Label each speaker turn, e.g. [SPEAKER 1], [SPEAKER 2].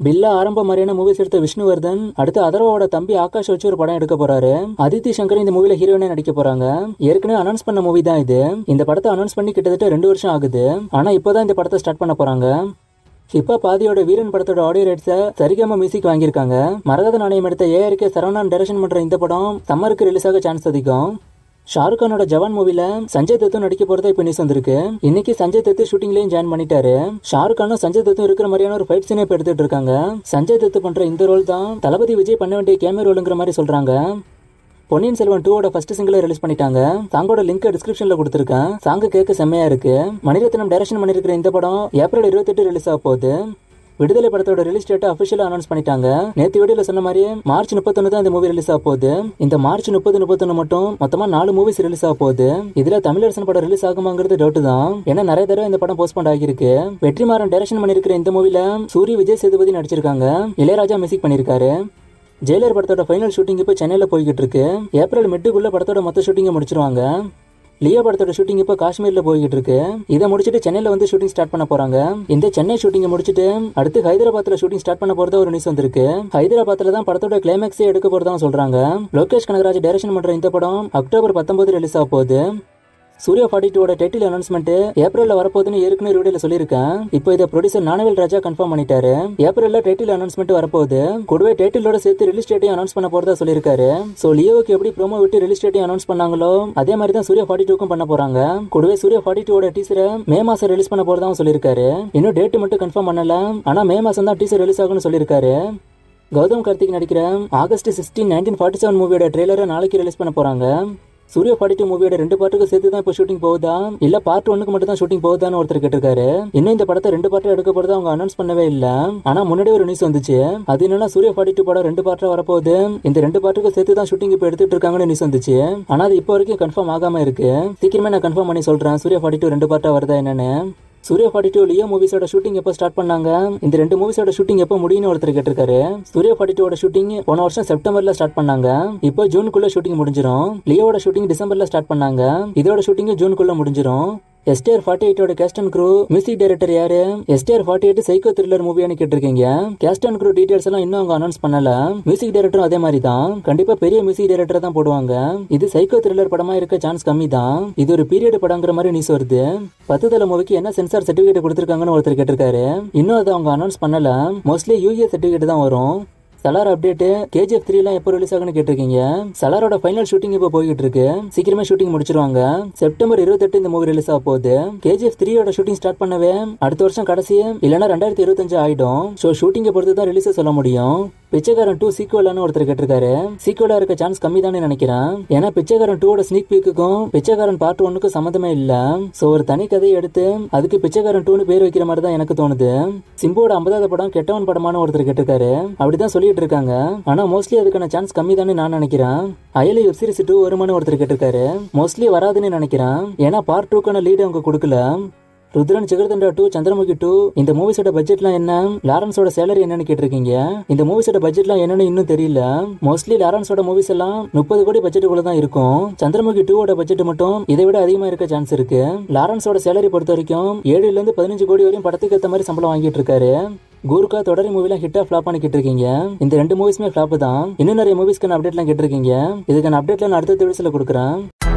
[SPEAKER 1] பில்லா ஆரம்ப மாதிரியான மூவிஸ் எடுத்த விஷ்ணுவர்தன் அடுத்து அதர்வாவோட தம்பி ஆகாஷ் வச்சு ஒரு படம் எடுக்க போறாரு அதித்தி சங்கர் இந்த மூவில ஹீரோயினா நடிக்க போறாங்க ஏற்கனவே அனௌன்ஸ் பண்ண மூவி தான் இது இந்த படத்தை அனௌன்ஸ் பண்ணி கிட்டத்தட்ட ரெண்டு வருஷம் ஆகுது ஆனா இப்போதான் இந்த படத்தை ஸ்டார்ட் பண்ண போறாங்க ஹிப்பா பாதியோட வீரன் படத்தோட ஆடியோ ரைட்ஸை சரிகமா மியூசிக் வாங்கியிருக்காங்க மரகத நாணயம் எடுத்த ஏஆர்கே சரவணன் டைரக்ஷன் பண்ற இந்த படம் சம்மருக்கு ரிலீஸ் ஆக சான்ஸ் அதிகம் ஷாருக் கானோட ஜவான் மூவில சஞ்சய் தத்தும் நடிக்க போறதா இப்ப நியூஸ் வந்திருக்கு இன்னைக்கு சஞ்சய் தத்து ஷூட்டிங்லயும் ஜாயின் பண்ணிட்டாரு ஷாருக் கானும் சஞ்சய் தத்தும் இருக்கிற மாதிரியான ஒரு ஃபைட் சீனை இப்ப எடுத்துட்டு இருக்காங்க சஞ்சய் தத்து பண்ற இந்த ரோல் தான் தளபதி விஜய் பண்ண வேண்டிய கேமே ரோலுங்கிற மாதிரி சொல்றாங்க பொன்னியின் செல்வன் டூவோட ஃபர்ஸ்ட் சிங்கிளை ரிலீஸ் பண்ணிட்டாங்க சாங்கோட லிங்க் டிஸ்கிரிப்ஷன்ல கொடுத்துருக்கேன் சாங்கு கேட்க செம்மையா இருக்கு மணிரத்னம் டைரக்ஷன் பண்ணிருக்கிற இந்த படம் ஏப்ரல் இருபத்தெட்டு ரிலீஸ் ஆக போகுது விடுதலை படத்தோட ரிலீஸ் டேட்டை அஃபிஷியலா அனௌன்ஸ் பண்ணிட்டாங்க நேத்து வீடியோல சொன்ன மாதிரி மார்ச் முப்பத்தொன்னு தான் இந்த மூவி ரிலீஸ் ஆக போகுது இந்த மார்ச் முப்பது முப்பத்தொன்னு மட்டும் மொத்தமா நாலு மூவிஸ் ரிலீஸ் ஆக போகுது இதுல தமிழரசன் படம் ரிலீஸ் ஆகுமாங்கிறது டவுட் தான் ஏன்னா நிறைய தடவை இந்த படம் போஸ்ட்போன் ஆகியிருக்கு வெற்றிமாறன் டைரக்ஷன் பண்ணிருக்கிற இந்த மூவில சூரிய விஜய் சேதுபதி நடிச்சிருக்காங்க இளையராஜா மியூசிக் பண்ணிருக்காரு ஜெயிலர் படத்தோட ஃபைனல் ஷூட்டிங் இப்போ சென்னையில் போய்கிட்டு இருக்கு ஏப்ரல் மிட்டுக்குள்ள படத்தோட மொத்த ஷூட்டிங்கை முடிச்சிருவாங்க லியோ படத்தோட ஷூட்டிங் இப்போ காஷ்மீர்ல போய்கிட்டு இருக்கு இதை முடிச்சுட்டு சென்னையில வந்து ஷூட்டிங் ஸ்டார்ட் பண்ண போறாங்க இந்த சென்னை ஷூட்டிங்கை முடிச்சுட்டு அடுத்து ஹைதராபாத்ல ஷூட்டிங் ஸ்டார்ட் பண்ண போறதா ஒரு நியூஸ் வந்திருக்கு ஹைதராபாத்ல தான் படத்தோட கிளைமேக்ஸே எடுக்க போறதா சொல்றாங்க லோகேஷ் கனகராஜ் டைரக்ஷன் பண்ற இந்த படம் அக்டோபர் பத்தொன்பது ரிலீஸ் ஆக போகுது சூர்யா ஃபார்ட்டி டூவோட டைட்டில் அனௌன்ஸ்மெண்ட் ஏப்ரல்ல வரப்போகுதுன்னு ஏற்கனவே வீடியோல சொல்லியிருக்கேன் இப்போ இதை ப்ரொடியூசர் நானவேல் ராஜா கன்ஃபார்ம் பண்ணிட்டாரு ஏப்ரல்ல டைட்டில் அனௌன்ஸ்மெண்ட் வரப்போகுது கூடவே டைட்டிலோட சேர்த்து ரிலீஸ் டேட்டையும் அனௌன்ஸ் பண்ண போறதா சொல்லியிருக்காரு சோ லியோவுக்கு எப்படி ப்ரோமோ விட்டு ரிலீஸ் டேட்டையும் அனௌன்ஸ் பண்ணாங்களோ அதே மாதிரி தான் சூர்யா ஃபார்ட்டி டூக்கும் பண்ண போறாங்க கூடவே சூர்யா ஃபார்ட்டி டூவோட டீசரை மே மாசம் ரிலீஸ் பண்ண போறதாவும் சொல்லியிருக்காரு இன்னும் டேட் மட்டும் கன்ஃபார்ம் பண்ணல ஆனா மே மாசம் தான் டீசர் ரிலீஸ் ஆகும்னு சொல்லியிருக்காரு கௌதம் கார்த்திக் நடிக்கிற August sixteen nineteen forty seven மூவியோட ட்ரெய்லரை நாளைக்கு ரிலீஸ் பண்ண போறாங்க சூர்யா ஃபார்ட்டி டூ மூவியோட ரெண்டு பார்ட்டுக்கு சேர்த்து தான் இப்போ ஷூட்டிங் போகுதா இல்ல பார்ட் ஒன்னுக்கு மட்டும் தான் ஷூட்டிங் போகுதான்னு ஒருத்தர் கேட்டிருக்காரு இன்னும் இந்த படத்தை ரெண்டு பார்ட்டா எடுக்க போறதா அவங்க அனௌன்ஸ் பண்ணவே இல்ல ஆனா முன்னாடி ஒரு நியூஸ் வந்துச்சு அது என்னன்னா சூர்யா ஃபார்ட்டி டூ படம் ரெண்டு பார்ட்டா வரப்போகுது இந்த ரெண்டு பார்ட்டுக்கு சேர்த்து தான் ஷூட்டிங் இப்போ எடுத்துட்டு இருக்காங்கன்னு நியூஸ் வந்துச்சு ஆனா அது இப்போ வரைக்கும் கன்ஃபார்ம் ஆகாம இருக்கு சீக்கிரமே நான் கன்ஃபார்ம் பண்ணி சொல்றேன் சூர்யா ஃபார்ட்டி டூ ரெண்டு பார்ட்டா வருதா என்னன்னு சூர்யா ஃபார்ட்டி டூ லியோ மூவிஸோட ஷூட்டிங் எப்போ ஸ்டார்ட் பண்ணாங்க இந்த ரெண்டு மூவிஸோட ஷூட்டிங் எப்போ முடியும்னு ஒருத்தர் கேட்டிருக்காரு சூர்யா ஃபார்ட்டி டூவோட ஷூட்டிங் போன வருஷம் செப்டம்பர்ல ஸ்டார்ட் பண்ணாங்க இப்போ ஜூனுக்குள்ள ஷூட்டிங் முடிஞ்சிரும் லியோவோட ஷூட்டிங் டிசம்பர்ல ஸ்டார்ட் பண்ணாங்க இதோட ஷூட்டிங் ஜூனுக்குள்ள முடிஞ்சிரும் எஸ்டிஆர் ஃபார்ட்டி எயிட்டோட cast and crew music director யாரு STR forty eight psycho thriller மூவியானு கேட்டிருக்கீங்க கேஸ்ட் அண்ட் க்ரூ டீடைல்ஸ் எல்லாம் இன்னும் அவங்க அனௌன்ஸ் பண்ணல மியூசிக் டைரக்டரும் அதே மாதிரி தான் கண்டிப்பா பெரிய மியூசிக் டைரக்டர் தான் போடுவாங்க இது சைக்கோ த்ரில்லர் படமா இருக்க சான்ஸ் கம்மி தான் இது ஒரு பீரியட் படங்கிற மாதிரி நியூஸ் வருது பத்து தலை மூவிக்கு என்ன சென்சார் சர்டிபிகேட் கொடுத்துருக்காங்கன்னு ஒருத்தர் கேட்டிருக்காரு இன்னும் அதை அவங்க அனௌன்ஸ் பண்ணல மோஸ்ட்லி யூஏ சர்டிபிகேட் தான் வரும் சலார் அப்டேட் கேஜிஎஃப் த்ரீ எல்லாம் எப்போ ரிலீஸ் ஆகுன்னு கேட்டிருக்கீங்க சலாரோட ஃபைனல் ஷூட்டிங் இப்போ போய்கிட்டு இருக்கு சீக்கிரமே ஷூட்டிங் முடிச்சிருவாங்க செப்டம்பர் இருபத்தெட்டு இந்த மூவி ரிலீஸ் ஆக போகுது கேஜிஎஃப் த்ரீயோட ஷூட்டிங் ஸ்டார்ட் பண்ணவே அடுத்த வருஷம் கடைசி இல்லைன்னா ரெண்டாயிரத்தி இருபத்தஞ்சு ஆயிடும் ஸோ ஷூட்டிங்கை பொறுத்து தான் ரிலீஸ் சொல்ல முடியும் பிச்சைக்காரன் டூ சீக்குவலான்னு ஒருத்தர் கேட்டிருக்காரு சீக்குவலா இருக்க சான்ஸ் கம்மி தானே நினைக்கிறேன் ஏன்னா பிச்சைக்காரன் டூவோட ஸ்னீக் பீக்குக்கும் பிச்சைக்காரன் பார்ட் ஒன்னுக்கும் சம்மந்தமே இல்ல சோ ஒரு தனி கதையை எடுத்து அதுக்கு பிச்சைக்காரன் டூன்னு பேர் வைக்கிற மாதிரி தான் எனக்கு தோணுது சிம்போட ஐம்பதாவது படம் கெட்டவன் படமான ஒருத்தர் கேட்டிருக்காரு அப்படிதான் சொல்லிட்டு இருக்காங்க ஆனா மோஸ்ட்லி அதுக்கான சான்ஸ் கம்மி தானே நான் நினைக்கிறேன் அயலி வெப் சீரிஸ் டூ வருமானு ஒருத்தர் கேட்டிருக்காரு மோஸ்ட்லி வராதுன்னு நினைக்கிறேன் ஏன்னா பார்ட் டூக்கான லீடு அவங்க கொடுக்கல ருத்ரன் சிகர்தண்டா டூ சந்திரமுகி டூ இந்த மூவிஸோட பட்ஜெட்லாம் என்ன லாரன்ஸோட சேலரி என்னன்னு கேட்டிருக்கீங்க இந்த மூவிஸோட பட்ஜெட்லாம் என்னன்னு இன்னும் தெரியல மோஸ்ட்லி லாரன்ஸோட மூவிஸ் எல்லாம் முப்பது கோடி பட்ஜெட்டுக்குள்ள தான் இருக்கும் சந்திரமுகி டூவோட பட்ஜெட் மட்டும் இதை விட அதிகமா இருக்க சான்ஸ் இருக்கு லாரன்ஸோட சேலரி பொறுத்த வரைக்கும் ஏழுல இருந்து பதினஞ்சு கோடி வரையும் படத்துக்கு ஏற்ற மாதிரி சம்பளம் வாங்கிட்டு இருக்காரு கூர்கா தொடரி மூவிலாம் ஹிட்டா ஃபிளாப் பண்ணி கேட்டிருக்கீங்க இந்த ரெண்டு மூவிஸுமே ஃபிளாப் தான் இன்னும் நிறைய மூவிஸ்க்கான அப்டேட்லாம் கேட்டிருக்கீங்க இதுக்கான அப்டேட்ல நான் அடுத்த வீடியோஸ்ல கொடுக்குறேன்